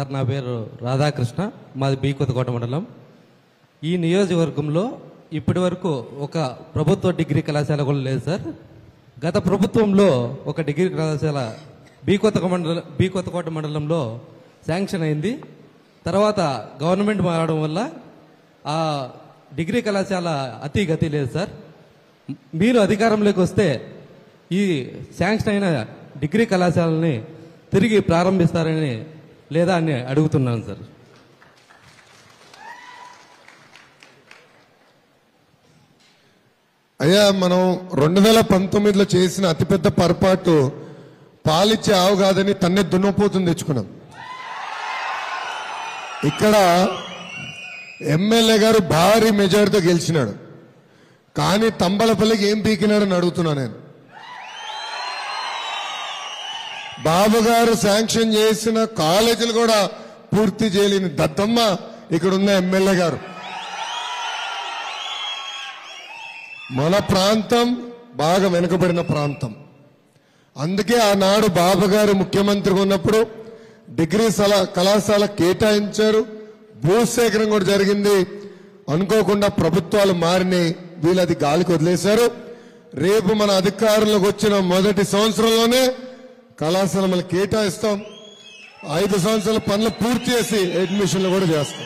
Sir నా పేరు రాధాకృష్ణ మాది బీ కొత్తకోట మండలం ఈ నియోజకవర్గంలో ఇప్పటి వరకు ఒక ప్రభుత్వ డిగ్రీ కళాశాల కూడా లేదు సార్ గత ప్రభుత్వంలో ఒక డిగ్రీ కళాశాల బీ కొత్త మండలం బీ కొత్తకోట మండలంలో శాంక్షన్ అయింది తర్వాత గవర్నమెంట్ మారడం వల్ల ఆ డిగ్రీ కళాశాల అతి గతి లేదు సార్ మీరు అధికారంలోకి వస్తే ఈ శాంక్షన్ అయిన డిగ్రీ కళాశాలని తిరిగి ప్రారంభిస్తారని లేదా అని అడుగుతున్నాను సార్ అయ్యా మనం రెండు వేల పంతొమ్మిదిలో చేసిన అతిపెద్ద పొరపాటు పాలిచ్చే ఆవు కాదని తన్నే దున్నపోతుంది తెచ్చుకున్నాం ఇక్కడ ఎమ్మెల్యే గారు భారీ మెజారిటీతో గెలిచినాడు కానీ తంబలపల్లికి ఏం పీకినాడని అడుగుతున్నా నేను బాబు గారు శాంక్షన్ చేసిన కాలేజీలు కూడా పూర్తి చేయలేని దద్దమ్మ ఇక్కడ ఉన్న ఎమ్మెల్యే గారు మన ప్రాంతం బాగా వెనుకబడిన ప్రాంతం అందుకే ఆనాడు బాబు గారు ముఖ్యమంత్రిగా ఉన్నప్పుడు డిగ్రీ సల- కళాశాల కేటాయించారు భూసేకరణ కూడా జరిగింది అనుకోకుండా ప్రభుత్వాలు మారినాయి వీళ్ళు అది గాలికి వదిలేశారు రేపు మన అధికారంలోకి వచ్చిన మొదటి సంవత్సరంలోనే కళాశాల మళ్ళీ కేటాయిస్తాం ఐదు సంవత్సరాల పనులు పూర్తి చేసి అడ్మిషన్లు కూడా చేస్తాం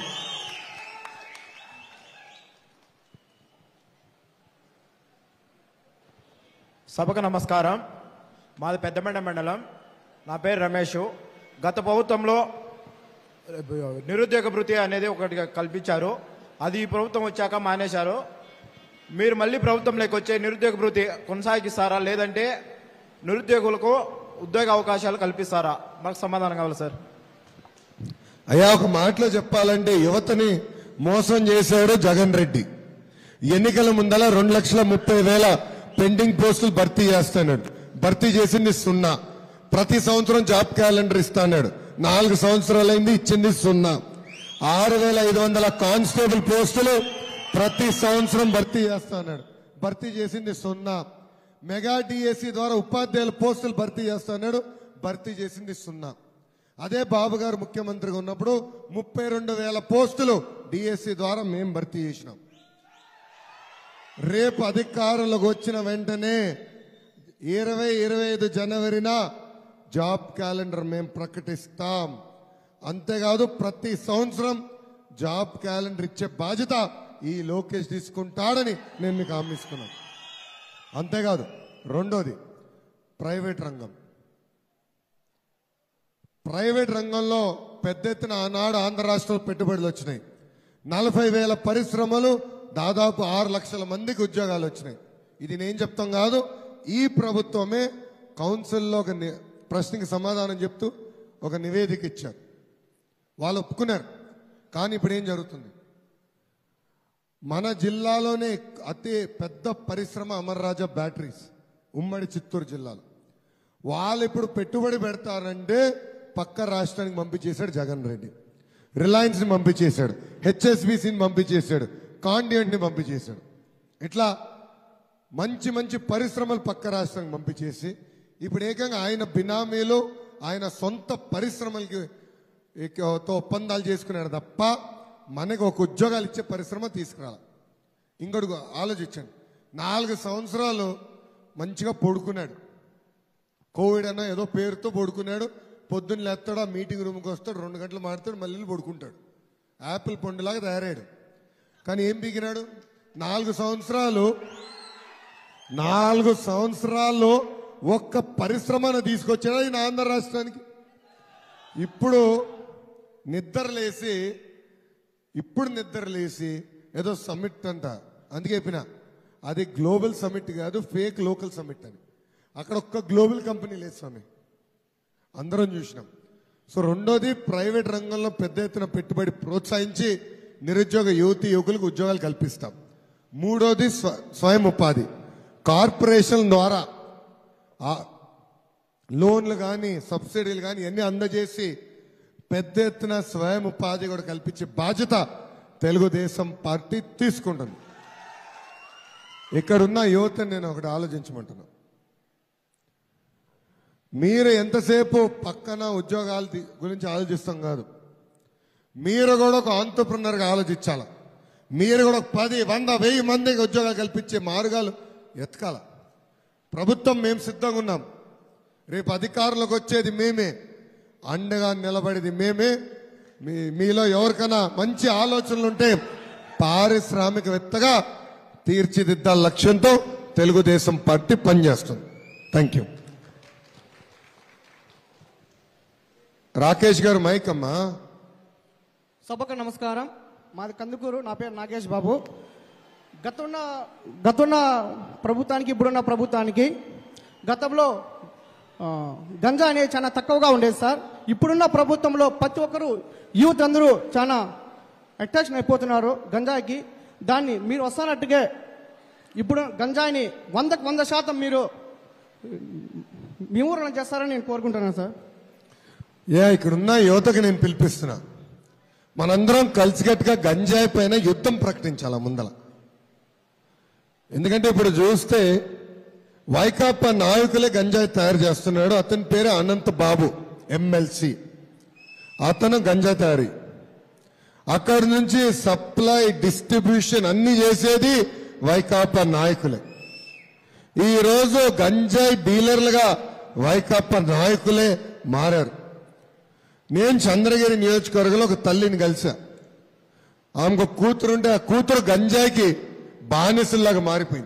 సభకు నమస్కారం మాది పెద్దమెండ మండలం నా పేరు రమేష్ గత ప్రభుత్వంలో నిరుద్యోగ భృతి అనేది ఒకటి కల్పించారు అది ఈ ప్రభుత్వం వచ్చాక మానేశారు మీరు మళ్ళీ ప్రభుత్వంలోకి వచ్చే నిరుద్యోగ భృతి కొనసాగిస్తారా లేదంటే నిరుద్యోగులకు ఉద్యోగ అవకాశాలు కల్పిస్తారా మాకు సమాధానం కావాలి సార్ అయ్యా ఒక మాటలో చెప్పాలంటే యువతని మోసం చేశాడు జగన్ రెడ్డి ఎన్నికల ముందల రెండు లక్షల ముప్పై వేల పెండింగ్ పోస్టులు భర్తీ చేస్తాడు భర్తీ చేసింది సున్నా ప్రతి సంవత్సరం జాబ్ క్యాలెండర్ ఇస్తాడు నాలుగు సంవత్సరాలైంది ఇచ్చింది సున్నా ఆరు వేల ఐదు వందల కానిస్టేబుల్ పోస్టులు ప్రతి సంవత్సరం భర్తీ చేస్తాడు భర్తీ చేసింది సున్నా మెగా డిఎస్సి ద్వారా ఉపాధ్యాయుల పోస్టులు భర్తీ చేస్తాడు భర్తీ చేసింది సున్నా అదే బాబు గారు ముఖ్యమంత్రిగా ఉన్నప్పుడు ముప్పై రెండు వేల పోస్టులు డిఎస్సి ద్వారా మేము భర్తీ చేసినాం రేపు అధికారంలోకి వచ్చిన వెంటనే ఇరవై ఇరవై ఐదు జనవరిన జాబ్ క్యాలెండర్ మేము ప్రకటిస్తాం అంతేకాదు ప్రతి సంవత్సరం జాబ్ క్యాలెండర్ ఇచ్చే బాధ్యత ఈ లోకేష్ తీసుకుంటాడని నేను మీకు హామీ ఇస్తున్నాను అంతేకాదు రెండోది ప్రైవేట్ రంగం ప్రైవేట్ రంగంలో పెద్ద ఎత్తున ఆనాడు ఆంధ్ర రాష్ట్రంలో పెట్టుబడులు వచ్చినాయి నలభై వేల పరిశ్రమలు దాదాపు ఆరు లక్షల మందికి ఉద్యోగాలు వచ్చినాయి ఇది నేను చెప్తాం కాదు ఈ ప్రభుత్వమే కౌన్సిల్లో ఒక ని- ప్రశ్నకి సమాధానం చెప్తూ ఒక నివేదిక ఇచ్చారు వాళ్ళు ఒప్పుకున్నారు కానీ ఇప్పుడు ఏం జరుగుతుంది మన జిల్లాలోనే అతి పెద్ద పరిశ్రమ అమర్రాజా బ్యాటరీస్ ఉమ్మడి చిత్తూరు జిల్లాలో వాళ్ళు ఇప్పుడు పెట్టుబడి పెడతారంటే పక్క రాష్ట్రానికి పంపించేశాడు జగన్ రెడ్డి రిలయన్స్ని పంపించేశాడు హెచ్ఎస్బిసిని పంపించేశాడు కాండియంట్ని పంపించేశాడు ఇట్లా మంచి మంచి పరిశ్రమలు పక్క రాష్ట్రానికి పంపించేసి ఇప్పుడు ఏకంగా ఆయన బినామీలు ఆయన సొంత పరిశ్రమలకి ఇక- తో ఒప్పందాలు చేసుకున్నాడు తప్ప మనకు ఒక ఉద్యోగాలు ఇచ్చే పరిశ్రమ తీసుకురాలి ఇంకోటి ఆలోచించండి నాలుగు సంవత్సరాలు మంచిగా పడుకున్నాడు కోవిడ్ అన్న ఏదో పేరుతో పడుకున్నాడు పొద్దున్న లేస్తాడు ఆ మీటింగ్ రూమ్కి వస్తాడు రెండు గంటలు మాడతాడు మళ్ళీ పడుకుంటాడు యాపిల్ పండులాగా తయారయ్యాడు కానీ ఏం పీకినాడు నాలుగు సంవత్సరాలు నాలుగు సంవత్సరాల్లో ఒక్క పరిశ్రమను తీసుకొచ్చాడు ఈ ఆంధ్ర రాష్ట్రానికి ఇప్పుడు నిద్రలేసి ఇప్పుడు నిద్రలేసి ఏదో సమ్మిట్ అంట అందుకే చెప్పిన అది గ్లోబల్ సమ్మిట్ కాదు ఫేక్ లోకల్ సమ్మిట్ అని అక్కడ ఒక్క గ్లోబల్ కంపెనీ లేదు స్వామి అందరం చూసినాం సో రెండోది ప్రైవేట్ రంగంలో పెద్ద ఎత్తున పెట్టుబడి ప్రోత్సహించి నిరుద్యోగ యువతి యువకులకు ఉద్యోగాలు కల్పిస్తాం మూడోది స్వ- స్వయం ఉపాధి కార్పొరేషన్ ద్వారా ఆ లోన్లు కానీ సబ్సిడీలు కానీ అన్ని అందజేసి పెద్ద ఎత్తున స్వయం ఉపాధి కూడా కల్పించే బాధ్యత తెలుగుదేశం పార్టీ తీసుకుంటుంది ఇక్కడున్న యువతని నేను ఒకటి ఆలోచించమంటున్నా మీరు ఎంతసేపు పక్కన ఉద్యోగాల ది- గురించి ఆలోచిస్తాం కాదు మీరు కూడా ఒక ఆంటర్ప్రినర్గా ఆలోచించాల మీరు కూడా ఒక పది వంద వెయ్యి మందికి ఉద్యోగాలు కల్పించే మార్గాలు ఎతకాల ప్రభుత్వం మేము సిద్ధంగా ఉన్నాం రేపు అధికారులకు వచ్చేది మేమే అండగా నిలబడేది మేమే మీ మీలో ఎవరికైనా మంచి ఆలోచనలు ఉంటే పారిశ్రామికవేత్తగా తీర్చిదిద్దాల లక్ష్యంతో తెలుగుదేశం పార్టీ పనిచేస్తుంది థ్యాంక్ యూ రాకేష్ గారు మైక్ అమ్మా సభకు నమస్కారం మాది కందుకూరు నా పేరు నాగేష్ బాబు గతున్న గతున్న ప్రభుత్వానికి ఇప్పుడున్న ప్రభుత్వానికి గతంలో ఆ, గంజా అనేది చాలా తక్కువగా ఉండేది సార్ ఇప్పుడున్న ప్రభుత్వంలో ప్రతి ఒక్కరు యూత్ అందరూ చాలా అట్రాక్షన్ అయిపోతున్నారు గంజాయికి దాన్ని మీరు వస్తున్నట్టుగా ఇప్పుడు గంజాయిని వందకు వంద శాతం మీరు విమూలన చేస్తారని నేను కోరుకుంటున్నాను సార్ ఏ ఇక్కడున్న యువతకు నేను పిలిపిస్తున్నా మనందరం కలిసికట్టుగా గంజాయి పైన యుద్ధం ప్రకటించాల ముందల ఎందుకంటే ఇప్పుడు చూస్తే వైకాపా నాయకులే గంజాయి తయారు చేస్తున్నాడు అతని పేరు అనంత్ బాబు ఎమ్మెల్సీ అతను గంజాయి తయారీ అక్కడి నుంచి సప్లై డిస్ట్రిబ్యూషన్ అన్ని చేసేది వైకాపా నాయకులే ఈ రోజు గంజాయి డీలర్లుగా వైకాపా నాయకులే మారారు నేను చంద్రగిరి నియోజకవర్గంలో ఒక తల్లిని కలిసా ఆమెకు ఒక కూతురు ఉంటే ఆ కూతురు గంజాయికి బానిసల్లాగా మారిపోయింది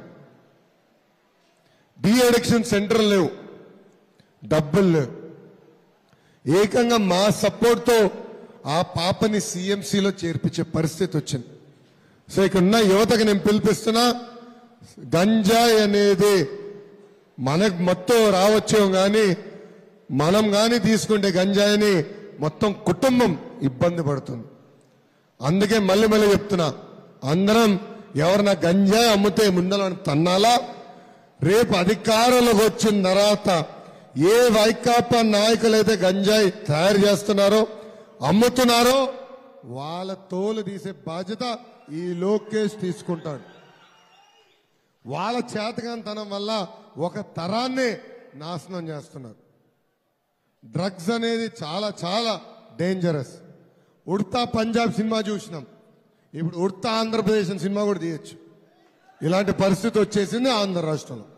డీ అడిక్షన్ సెంటర్ లేవు డబ్బులు లేవు ఏకంగా మా సపోర్ట్తో ఆ పాపని సిఎంసిలో చేర్పించే పరిస్థితి వచ్చింది సో ఇక్కడ ఉన్న యువతకు నేను పిలిపిస్తున్నా గంజాయి అనేది మనకు మొత్తం రావచ్చేమో కానీ మనం కానీ తీసుకుంటే గంజాయిని మొత్తం కుటుంబం ఇబ్బంది పడుతుంది అందుకే మళ్ళీ మళ్ళీ చెప్తున్నా అందరం ఎవరన్నా గంజాయి అమ్మితే ముందర తన్నాలా రేపు అధికారంలోకి వచ్చిన తర్వాత ఏ వైకాపా నాయకులైతే గంజాయి తయారు చేస్తున్నారో అమ్ముతున్నారో వాళ్ళ తోలు తీసే బాధ్యత ఈ లోకేష్ తీసుకుంటాడు వాళ్ళ చేతకాంతనం వల్ల ఒక తరాన్ని నాశనం చేస్తున్నారు డ్రగ్స్ అనేది చాలా చాలా డేంజరస్ ఉడతా పంజాబ్ సినిమా చూసినాం ఇప్పుడు ఉడతా ఆంధ్రప్రదేశ్ అని సినిమా కూడా తీయచ్చు ఇలాంటి పరిస్థితి వచ్చేసింది ఆంధ్ర రాష్ట్రంలో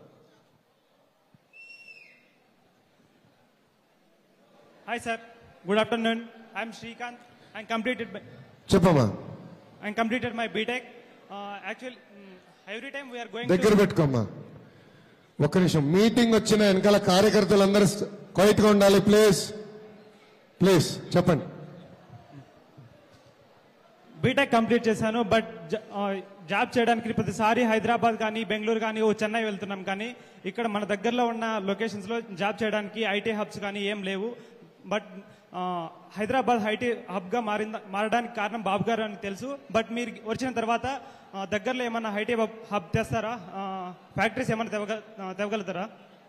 Hi, sir. Good afternoon. I'm Srikanth. I completed my, చెప్పమ్మా I completed my BTech. Uh, actually, mm, every time we are going దగ్గర to పెట్టుకోమ్మా ఒక్క నిమిషం మీటింగ్ వచ్చిన వెనకాల కార్యకర్తలందరూ క్వైట్ గా ఉండాలి ప్లీజ్ ప్లీజ్ చెప్పండి బీటెక్ కంప్లీట్ చేశాను బట్ జ- ఆ, జాబ్ చేయడానికి ప్రతిసారి హైదరాబాద్ కానీ బెంగళూరు కానీ ఓ చెన్నై వెళ్తున్నాం కానీ ఇక్కడ మన దగ్గరలో ఉన్న లొకేషన్స్ లో జాబ్ చేయడానికి ఐటీ హబ్స్ కానీ ఏం లేవు బట్ ఆ, హైదరాబాద్ ఐటీ హబ్ గా మారింద మారడానికి కారణం బాబు గారు అని తెలుసు బట్ మీరు వచ్చిన తర్వాత ఆ, దగ్గరలో ఏమన్నా ఐటీ హబ్ తెస్తారా ఫ్యాక్టరీస్ ఏమన్నా తెవగ- ఆ, తేవగలుగుతారా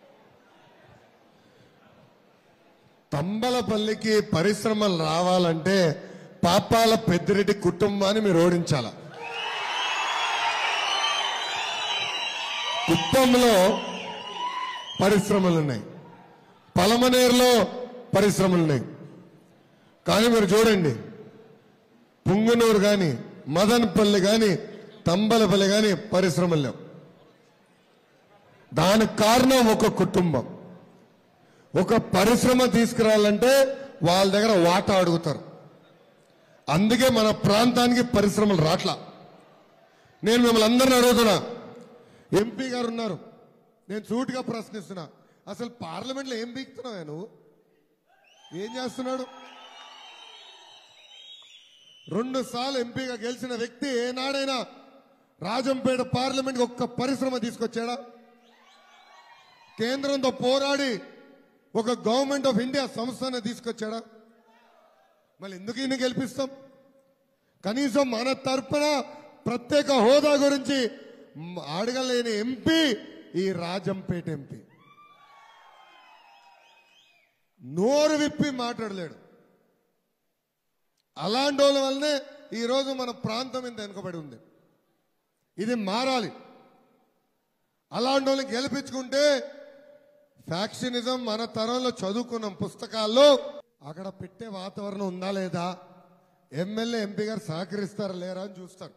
తంబలపల్లికి పరిశ్రమలు రావాలంటే పాపాల పెద్దిరెడ్డి కుటుంబాన్ని మీరు ఓడించాల కుప్పంలో పరిశ్రమలు ఉన్నాయి పలమనేరులో పరిశ్రమలు ఉన్నాయి కానీ మీరు చూడండి పుంగనూరు కానీ మదనపల్లి కానీ తంబలపల్లి కానీ పరిశ్రమలు లేవు దానికి కారణం ఒక కుటుంబం ఒక పరిశ్రమ తీసుకురావాలంటే వాళ్ళ దగ్గర వాటా అడుగుతారు అందుకే మన ప్రాంతానికి పరిశ్రమలు రాట్లా నేను మిమ్మల్ని అందరిని అడుగుతున్నా ఎంపీ గారు ఉన్నారు నేను సూటిగా ప్రశ్నిస్తున్నా అసలు పార్లమెంట్లో ఏం బీక్తున్నావా నువ్వు ఏం చేస్తున్నాడు రెండు సార్లు ఎంపీగా గెలిచిన వ్యక్తి ఏనాడైనా రాజంపేట పార్లమెంట్కి ఒక్క పరిశ్రమ తీసుకొచ్చాడా కేంద్రంతో పోరాడి ఒక గవర్నమెంట్ ఆఫ్ ఇండియా సంస్థను తీసుకొచ్చాడా మళ్ళీ ఎందుకు ఈయన గెలిపిస్తాం కనీసం మన తరపున ప్రత్యేక హోదా గురించి మ్, అడగలేని ఎంపీ ఈ రాజంపేట ఎంపీ నోరు విప్పి మాట్లాడలేడు అలాంటి వాళ్ళ వల్లనే ఈరోజు మన ప్రాంతం ఇంత వెనుకబడి ఉంది ఇది మారాలి అలాంటి వాళ్ళని గెలిపించుకుంటే ఫ్యాక్షనిజం మన తరంలో చదువుకున్నాం పుస్తకాల్లో అక్కడ పెట్టే వాతావరణం ఉందా లేదా ఎమ్మెల్యే ఎంపీ గారు సహకరిస్తారా లేరా అని చూస్తారు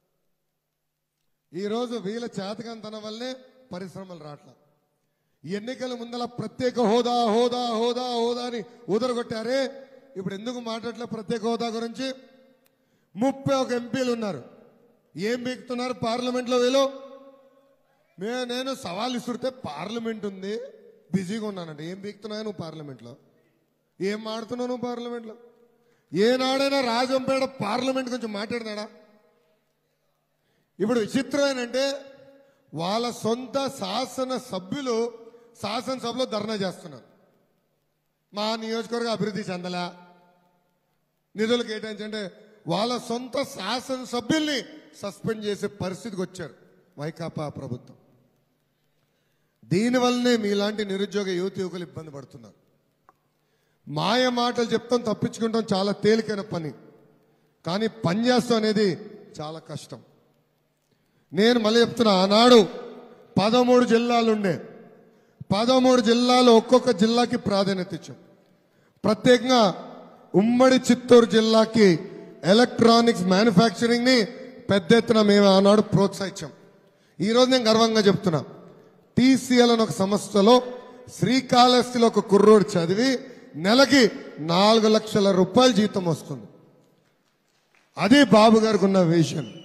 ఈరోజు వీళ్ళ చేతకంతనం వల్లే పరిశ్రమలు రావట్లా ఎన్నికల ముందల ప్రత్యేక హోదా హోదా హోదా హోదా అని ఊదరగొట్టారే ఇప్పుడు ఎందుకు మాట్లాడలే ప్రత్యేక హోదా గురించి ముప్పై ఒక ఎంపీలు ఉన్నారు ఏం బీకుతున్నారు పార్లమెంట్లో వీళ్ళు మే నేను సవాల్ ఇస్తుంటే పార్లమెంట్ ఉంది బిజీగా ఉన్నానంట ఏం బీక్తున్నావు నువ్వు పార్లమెంట్లో ఏం మాడుతున్నావు నువ్వు పార్లమెంట్లో ఏనాడైనా రాజంపేట పార్లమెంట్ గురించి మాట్లాడినాడా ఇప్పుడు విచిత్రం ఏంటంటే వాళ్ళ సొంత శాసన సభ్యులు శాసనసభలో ధర్నా చేస్తున్నారు మా నియోజకవర్గ అభివృద్ధి చెందలా నిధులు కేటాయించంటే వాళ్ళ సొంత శాసనసభ్యుల్ని సస్పెండ్ చేసే పరిస్థితికి వచ్చారు వైకాపా ప్రభుత్వం దీనివల్లనే మీలాంటి నిరుద్యోగ యువతి యువకులు ఇబ్బంది పడుతున్నారు మాయ మాటలు చెప్తాం తప్పించుకుంటాం చాలా తేలికైన పని కానీ పని చేస్తాం అనేది చాలా కష్టం నేను మళ్ళీ చెప్తున్నా ఆనాడు పదమూడు జిల్లాలు ఉండే పదమూడు జిల్లాలు ఒక్కొక్క జిల్లాకి ప్రాధాన్యత ఇచ్చాం ప్రత్యేకంగా ఉమ్మడి చిత్తూరు జిల్లాకి ఎలక్ట్రానిక్స్ మ్యానుఫ్యాక్చరింగ్ ని పెద్ద ఎత్తున మేము ఆనాడు ప్రోత్సహించాం ఈరోజు నేను గర్వంగా చెప్తున్నా టీసీఎల్ అని ఒక సంస్థలో శ్రీకాళహస్తిలో ఒక కుర్రోడు చదివి నెలకి నాలుగు లక్షల రూపాయల జీతం వస్తుంది అది బాబు గారికి ఉన్న విషయం